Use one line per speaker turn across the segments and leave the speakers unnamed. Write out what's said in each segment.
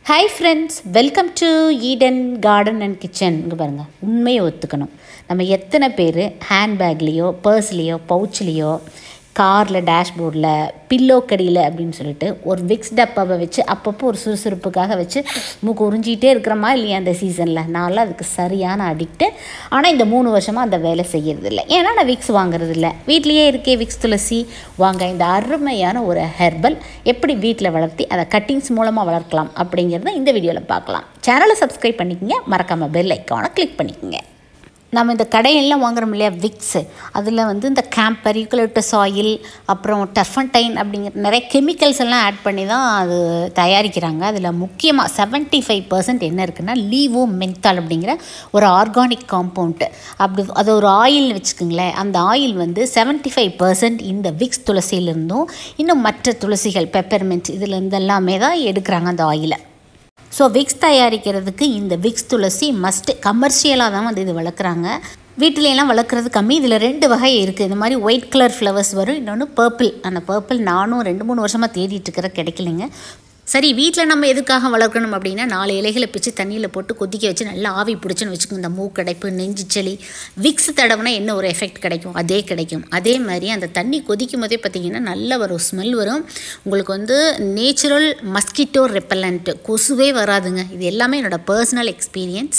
hi friends welcome to Eden Garden and kitchen இங்கே பாருங்கள் உண்மையை ஒத்துக்கணும் நம்ம எத்தனை பேர் ஹேண்ட்பேக்லேயோ பர்ஸ்லேயோ பவுச்லேயோ காரில் டேஷ்போர்டில் பில்லோ கடியில் அப்படின்னு சொல்லிட்டு ஒரு விக்ஸ் டப்பாவை வச்சு அப்பப்போ ஒரு சுறுசுறுப்புக்காக வச்சு மூக்கு உறிஞ்சிக்கிட்டே இருக்கிறோமா இல்லையா அந்த சீசனில் நான்லாம் அதுக்கு சரியான அடிக்ட்டு ஆனால் இந்த மூணு வருஷமாக அந்த வேலை செய்யறது இல்லை ஏன்னா நான் விக்ஸ் வாங்குறது இல்லை வீட்லேயே இருக்கே விக்ஸ் துளசி வாங்க இந்த அருமையான ஒரு ஹெர்பல் எப்படி வீட்டில் வளர்த்தி அதை கட்டிங்ஸ் மூலமாக வளர்க்கலாம் அப்படிங்கிறத இந்த வீடியோவில் பார்க்கலாம் சேனலை சப்ஸ்கிரைப் பண்ணிக்கோங்க மறக்காமல் பெல் ஐக்கானை கிளிக் பண்ணிக்கோங்க நம்ம இந்த கடையெல்லாம் வாங்குறோம் இல்லையா விக்ஸு அதில் வந்து இந்த கேம்பர் யூக்கலிப்டஸ் ஆயில் அப்புறம் டர்ஃபன்டைன் அப்படிங்கிற நிறைய கெமிக்கல்ஸ் எல்லாம் ஆட் பண்ணி தான் அது தயாரிக்கிறாங்க அதில் முக்கியமாக செவன்ட்டி ஃபைவ் பர்சன்ட் என்ன இருக்குன்னா லீவோ மென்தால் அப்படிங்கிற ஒரு ஆர்கானிக் காம்பவுண்டு அப்படி அது ஒரு ஆயில் வச்சுக்கோங்களேன் அந்த ஆயில் வந்து செவன்ட்டி ஃபைவ் பர்சன்ட் இந்த விக்ஸ் துளசியிலிருந்தும் இன்னும் மற்ற துளசிகள் பெப்பர்மெண்ட் இதில் இருந்து எல்லாமே தான் எடுக்கிறாங்க அந்த ஆயிலை ஸோ விக்ஸ் தயாரிக்கிறதுக்கு இந்த விக்ஸ் துளசி மஸ்ட்டு கமர்ஷியலாக தான் வந்து இது வளர்க்குறாங்க வீட்டிலலாம் வளர்க்குறது கம்மி இதில் ரெண்டு வகை இருக்குது இந்த மாதிரி ஒயிட் கலர் ஃப்ளவர்ஸ் வரும் இன்னொன்று பர்பிள் அந்த பர்பிள் நானும் ரெண்டு மூணு வருஷமாக தேடிட்டு இருக்கிற கிடைக்கலைங்க சரி வீட்டில் நம்ம எதுக்காக வளர்க்கணும் அப்படின்னா நாலு இலைகளை பிச்சு தண்ணியில் போட்டு கொதிக்க வச்சு நல்லா ஆவி பிடிச்சுன்னு வச்சுக்கோங்க இந்த மூக்கடைப்பு நெஞ்சு சளி விக்ஸ் தடவுனா என்ன ஒரு எஃபெக்ட் கிடைக்கும் அதே கிடைக்கும் அதே மாதிரி அந்த தண்ணி கொதிக்கும் போதே பார்த்திங்கன்னா நல்ல ஒரு ஸ்மெல் வரும் உங்களுக்கு வந்து நேச்சுரல் மஸ்கிட்டோ ரெப்பலண்ட் கொசுவே வராதுங்க இது எல்லாமே என்னோடய பர்சனல் எக்ஸ்பீரியன்ஸ்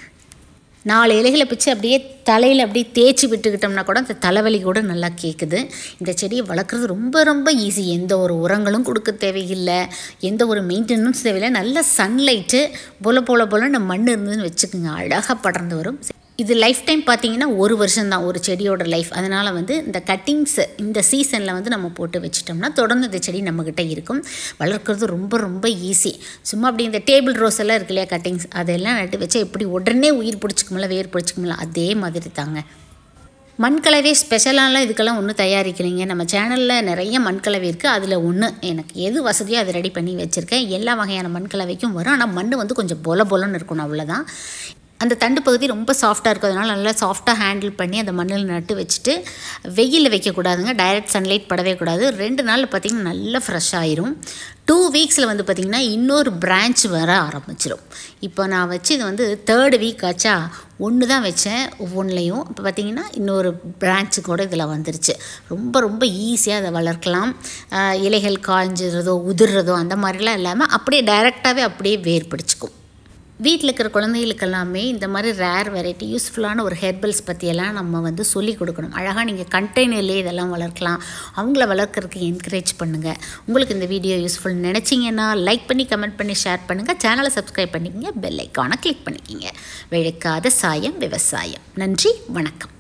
நாலு இலைகளை பிச்சு அப்படியே தலையில் அப்படியே தேய்ச்சி விட்டுக்கிட்டோம்னா கூட அந்த தலைவலி கூட நல்லா கேட்குது இந்த செடியை வளர்க்குறது ரொம்ப ரொம்ப ஈஸி எந்த ஒரு உரங்களும் கொடுக்க தேவையில்லை எந்த ஒரு மெயின்டெனன்ஸ் தேவையில்லை நல்ல சன்லைட்டு போல போல போல நம்ம மண் இருந்ததுன்னு வச்சுக்கோங்க அழகாக படர்ந்து வரும் இது லைஃப் டைம் பார்த்தீங்கன்னா ஒரு வருஷம் தான் ஒரு செடியோட லைஃப் அதனால் வந்து இந்த கட்டிங்ஸ் இந்த சீசனில் வந்து நம்ம போட்டு வச்சிட்டோம்னா தொடர்ந்து இந்த செடி நம்மக்கிட்ட இருக்கும் வளர்க்குறது ரொம்ப ரொம்ப ஈஸி சும்மா அப்படி இந்த டேபிள் ரோஸ் எல்லாம் இருக்கு இல்லையா கட்டிங்ஸ் அதெல்லாம் நட்டு வச்சா எப்படி உடனே உயிர் பிடிச்சிக்குமில்ல வேர் பிடிச்சிக்குமில்ல அதே மாதிரி தாங்க மண்கலவை ஸ்பெஷலாலாம் இதுக்கெல்லாம் ஒன்றும் தயாரிக்கலைங்க நம்ம சேனலில் நிறைய மண்கலவை இருக்குது அதில் ஒன்று எனக்கு எது வசதியோ அதை ரெடி பண்ணி வச்சுருக்கேன் எல்லா வகையான மண்கலவைக்கும் வரும் ஆனால் மண் வந்து கொஞ்சம் பொல பொலன்னு இருக்கணும் அவ்வளோதான் அந்த தண்டு பகுதி ரொம்ப சாஃப்டாக இருக்கும் அதனால் நல்லா சாஃப்டாக ஹேண்டில் பண்ணி அந்த மண்ணில் நட்டு வச்சுட்டு வெயிலில் வைக்கக்கூடாதுங்க டைரக்ட் சன்லைட் படவே கூடாது ரெண்டு நாள் பார்த்திங்கன்னா நல்லா ஃப்ரெஷ் ஆயிரும் டூ வீக்ஸில் வந்து பார்த்திங்கன்னா இன்னொரு பிரான்ச் வர ஆரம்பிச்சிடும் இப்போ நான் வச்சு இது வந்து தேர்டு வீக் ஆச்சா ஒன்று தான் வச்சேன் ஒவ்வொன்றுலையும் இப்போ பார்த்திங்கன்னா இன்னொரு பிரான்ச்சு கூட இதில் வந்துருச்சு ரொம்ப ரொம்ப ஈஸியாக அதை வளர்க்கலாம் இலைகள் காய்ஞ்சிறதோ உதிர்றதோ அந்த மாதிரிலாம் இல்லாமல் அப்படியே டைரெக்டாகவே அப்படியே வேர் பிடிச்சிக்கும் வீட்டில் இருக்கிற குழந்தைகளுக்கு எல்லாமே இந்த மாதிரி ரேர் வெரைட்டி யூஸ்ஃபுல்லான ஒரு ஹெர்பல்ஸ் பற்றியெல்லாம் நம்ம வந்து சொல்லி கொடுக்கணும் அழகாக நீங்கள் கண்டெய்னர்லேயே இதெல்லாம் வளர்க்கலாம் அவங்கள வளர்க்குறதுக்கு என்கரேஜ் பண்ணுங்கள் உங்களுக்கு இந்த வீடியோ யூஸ்ஃபுல் நினச்சிங்கன்னா லைக் பண்ணி கமெண்ட் பண்ணி ஷேர் பண்ணுங்கள் சேனலை சப்ஸ்கிரைப் பண்ணிக்கங்க பெல் ஐக்கானை கிளிக் பண்ணிக்கிங்க வெளுக்காத சாயம் விவசாயம் நன்றி வணக்கம்